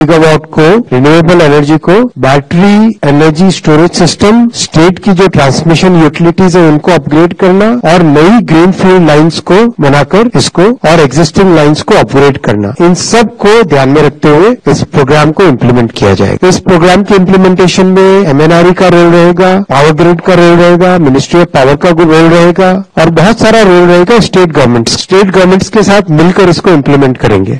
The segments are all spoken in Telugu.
मेगावाट को रिन्यूएबल एनर्जी को battery energy storage system state की जो ट्रांसमिशन यूटिलिटीज है उनको अपग्रेड करना और नई ग्रीन फील्ड लाइन्स को बनाकर इसको और एग्जिस्टिंग लाइन्स को अपग्रेड करना इन सब को ध्यान में रखते हुए इस प्रोग्राम को इम्प्लीमेंट किया जाएगा इस प्रोग्राम के इम्प्लीमेंटेशन में एमएनआरई का रोल रहेगा पावर ग्रिड का रोल रहेगा मिनिस्ट्री ऑफ पावर का रोल रहेगा और बहुत सारा रोल रहेगा स्टेट गवर्नमेंट स्टेट गवर्नमेंट्स के साथ मिलकर इसको इम्प्लीमेंट करेंगे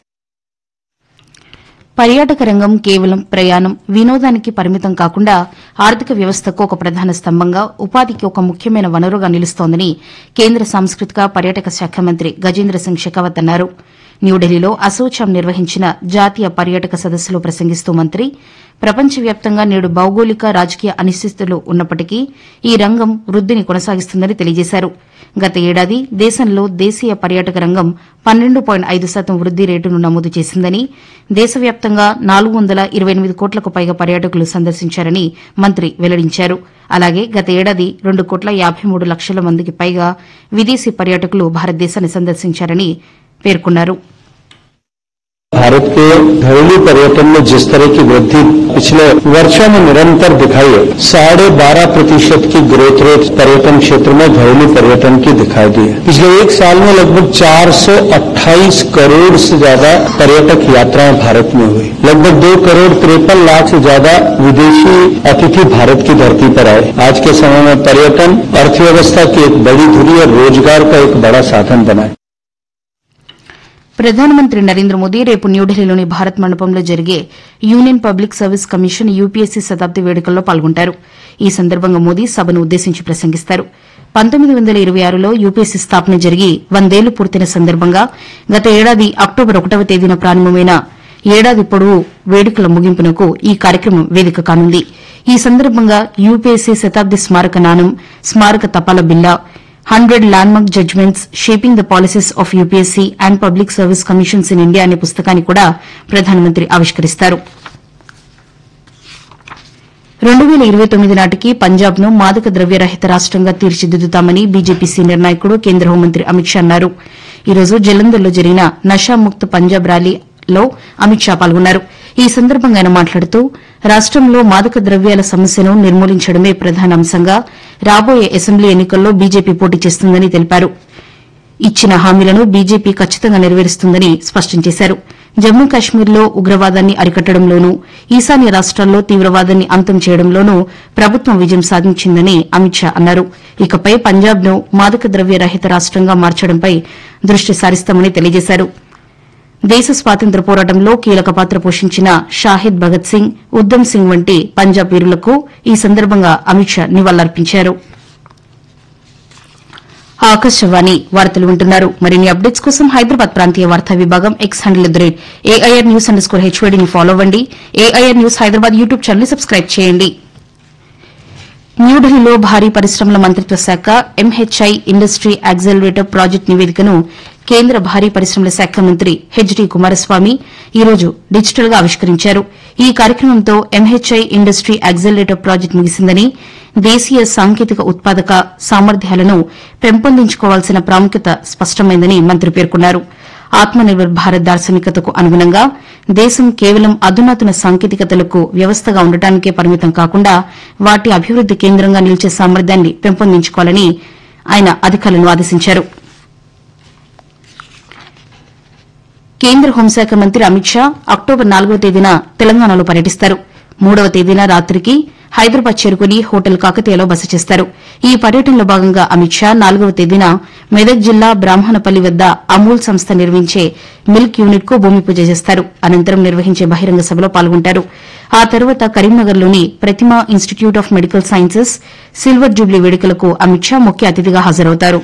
పర్యాటక రంగం కేవలం ప్రయాణం వినోదానికి పరిమితం కాకుండా ఆర్థిక వ్యవస్థకు ఒక ప్రధాన స్తంభంగా ఉపాధికి ఒక ముఖ్యమైన వనరుగా నిలుస్తోందని కేంద్ర సాంస్కృతిక పర్యాటక శాఖ మంత్రి గజేంద్ర సింగ్ షెకావత్ అన్నారు న్యూఢిల్లీలో అసోచాం నిర్వహించిన జాతీయ పర్యాటక సదస్సులో ప్రసంగిస్తూ మంత్రి ప్రపంచవ్యాప్తంగా నేడు భౌగోళిక రాజకీయ అనిశ్చితులు ఉన్నప్పటికీ ఈ రంగం వృద్దిని కొనసాగిస్తుందని తెలియజేశారు గత ఏడాది దేశంలో దేశీయ పర్యాటక రంగం పన్నెండు పాయింట్ ఐదు శాతం వృద్ది రేటును నమోదు చేసిందని దేశవ్యాప్తంగా నాలుగు వందల ఇరవై ఎనిమిది కోట్లకు పైగా పర్యాటకులు సందర్శించారని మంత్రి వెల్లడించారు అలాగే గత ఏడాది రెండు కోట్ల యాబై మూడు లక్షల మందికి పైగా విదేశీ పర్యాటకులు భారతదేశాన్ని సందర్శించారని పేర్కొన్నారు भारत के घरेलू पर्यटन में जिस तरह की वृद्धि पिछले वर्षों में निरंतर दिखाई है साढ़े बारह प्रतिशत की ग्रोथ रेट पर्यटन क्षेत्र में घरेलू पर्यटन की दिखाई दी है पिछले एक साल में लगभग 428 करोड़ से ज्यादा पर्यटक यात्राएं भारत में हुई लगभग दो करोड़ तिरपन लाख से ज्यादा विदेशी अतिथि भारत की धरती पर आए आज के समय में पर्यटन अर्थव्यवस्था की एक बड़ी धुरी और रोजगार का एक बड़ा साधन बना है ప్రధానమంత్రి నరేంద్ర మోదీ రేపు న్యూఢిల్లీలోని భారత్ మండపంలో జరిగే union public service commission UPSC శతాబ్ది వేడుకల్లో పాల్గొంటారు ఈ సందర్భంగా మోదీ సభను ఉద్దేశించి ప్రసంగిస్తారు పంతొమ్మిది వందల ఇరవై ఆరులో యూపీఎస్సీ స్థాపన జరిగి వందేళ్లు పూర్తయిన సందర్భంగా గత ఏడాది అక్టోబర్ ఒకటవ తేదీన ప్రారంభమైన ఏడాది పొడవు వేడుకల ముగింపునకు ఈ కార్యక్రమం వేదిక కానుంది ఈ సందర్భంగా యూపీఎస్సీ శతాబ్ది స్మారక నాణం స్మారక తపాలా బిల్లా hundred landmark judgments shaping the policies of UPSC and public service commissions in India అనే పుస్తకాన్ని కూడా ప్రధానమంత్రి ఆవిష్కరిస్తారు రెండు వేల ఇరవై తొమ్మిది నాటికి పంజాబ్ ను మాదక ద్రవ్య రహిత రాష్టంగా తీర్చిదిద్దుతామని బీజేపీ సీనియర్ నాయకుడు కేంద్ర హోంమంత్రి అమిత్ షా అన్నారు ఈ రోజు జలంధర్లో జరిగిన నషాముక్త పంజాబ్ ర్యాలీలో అమిత్ షా పాల్గొన్నారు ఈ సందర్భంగా ఆయన మాట్లాడుతూ రాష్టంలో మాదక ద్రవ్యాల సమస్యను నిర్మూలించడమే ప్రధాన అంశంగా రాబోయే అసెంబ్లీ ఎన్నికల్లో బీజేపీ పోటీ చేస్తుందని తెలిపారు ఇచ్చిన హామీలను బీజేపీ ఖచ్చితంగా నెరవేరుస్తుందని స్పష్టం చేశారు జమ్మూ కాశ్మీర్లో ఉగ్రవాదాన్ని అరికట్టడంలోనూ ఈశాన్య రాష్ట్రాల్లో తీవ్రవాదాన్ని అంతం చేయడంలోనూ ప్రభుత్వం విజయం సాధించిందని అమిత్ షా అన్నారు ఇకపై పంజాబ్ను మాదక ద్రవ్య రహిత రాష్టంగా మార్చడంపై దృష్టి సారిస్తామని తెలియజేశారు దేశ స్వాతంత్ర్య పోరాటంలో కీలక పాత్ర పోషించిన షాహిద్ భగత్ సింగ్ ఉద్దమ్ సింగ్ వంటి పంజాబ్ వీరులకు ఈ సందర్భంగా అమిత్ షా నివాళులర్పించారు ఆకాశవాణి వార్తలు వింటున్నారు మరిన్ని అప్డేట్స్ కోసం హైదరాబాద్ ప్రాంతీయ వార్తా విభాగం X handle at the rate AIR news underscore హెచ్వైడీని ఫాలో అవ్వండి AIR news Hyderabad YouTube channel subscribe చేయండి న్యూఢిల్లీలో భారీ పరిశ్రమల మంత్రిత్వ శాఖ ఎంహెచ్ఐ ఇండస్ట్రీ యాక్సెలరేటర్ ప్రాజెక్టు నివేదికను కేంద్ర భారీ పరిశ్రమల శాఖ మంత్రి హెచ్డి కుమారస్వామి ఈ రోజు డిజిటల్ గా ఆవిష్కరించారు ఈ కార్యక్రమంతో ఎంహెచ్ఐ ఇండస్ట్రీ యాక్సెలరేటర్ ప్రాజెక్టు ముగిసిందని దేశీయ సాంకేతిక ఉత్పాదక సామర్థ్యాలను పెంపొందించుకోవాల్సిన ప్రాముఖ్యత స్పష్టమైందని మంత్రి పేర్కొన్నారు ఆత్మనిర్భర్ భారత్ దార్శనికతకు అనుగుణంగా దేశం కేవలం అధునాతన సాంకేతికతలకు వ్యవస్థగా ఉండటానికే పరిమితం కాకుండా వాటి అభివృద్ది కేంద్రంగా నిలిచే సామర్థ్యాన్ని పెంపొందించుకోవాలని ఆయన అధికారులను ఆదేశించారు కేంద్ర హోంశాఖ మంత్రి అమిత్ షా అక్టోబర్ నాలుగవ తేదీన తెలంగాణలో పర్యటిస్తారు మూడవ తేదీన రాత్రికి హైదరాబాద్ చేరుకుని హోటల్ కాకతీయలో బస చేస్తారు ఈ పర్యటనలో భాగంగా అమిత్ షా నాలుగవ తేదీన మెదక్ జిల్లా బ్రాహ్మణపల్లి వద్ద అమూల్ సంస్థ నిర్మించే మిల్క్ యూనిట్ కు భూమి పూజ చేస్తారు అనంతరం నిర్వహించే బహిరంగ సభలో పాల్గొంటారు ఆ తర్వాత కరీంనగర్లోని Prathima institute of medical sciences silver jubilee వేడుకలకు అమిత్ షా ముఖ్య అతిథిగా హాజరవుతారు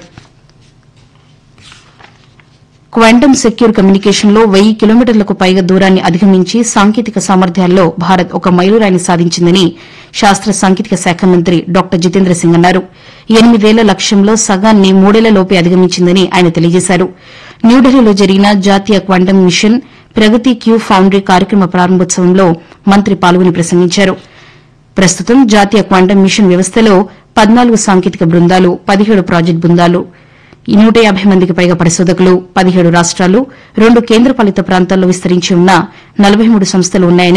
క్వాంటమ్ సెక్యూర్ కమ్యూనికేషన్లో వెయ్యి కిలోమీటర్లకు పైగా దూరాన్ని అధిగమించి సాంకేతిక సామర్థ్యాల్లో భారత్ ఒక మైలురాయిని సాధించిందని శాస్త్ర సాంకేతిక శాఖ మంత్రి డాక్టర్ జితేంద్ర సింగ్ అన్నారు ఎనిమిదేళ్ల లక్ష్యంలో సగాన్ని మూడేళ్లలోపే అధిగమించిందని ఆయన తెలియజేశారు న్యూఢిల్లీలో జరిగిన జాతీయ క్వాంటమ్ మిషన్ ప్రగతి క్యూ ఫౌండరీ కార్యక్రమ ప్రారంభోత్సవంలో మంత్రి పాల్గొని ప్రసంగించారు ప్రస్తుతం జాతీయ క్వాంటమ్ మిషన్ వ్యవస్థలో పద్నాలుగు సాంకేతిక బృందాలు పదిహేడు ప్రాజెక్టు బృందాలు ఈ నూట యాభై మందికి పైగా పరిశోధకులు పదిహేడు రాష్ట్రాలు రెండు కేంద్రపాలిత ప్రాంతాల్లో విస్తరించి ఉన్న నలభై మూడు సంస్థలు ఉన్నాయని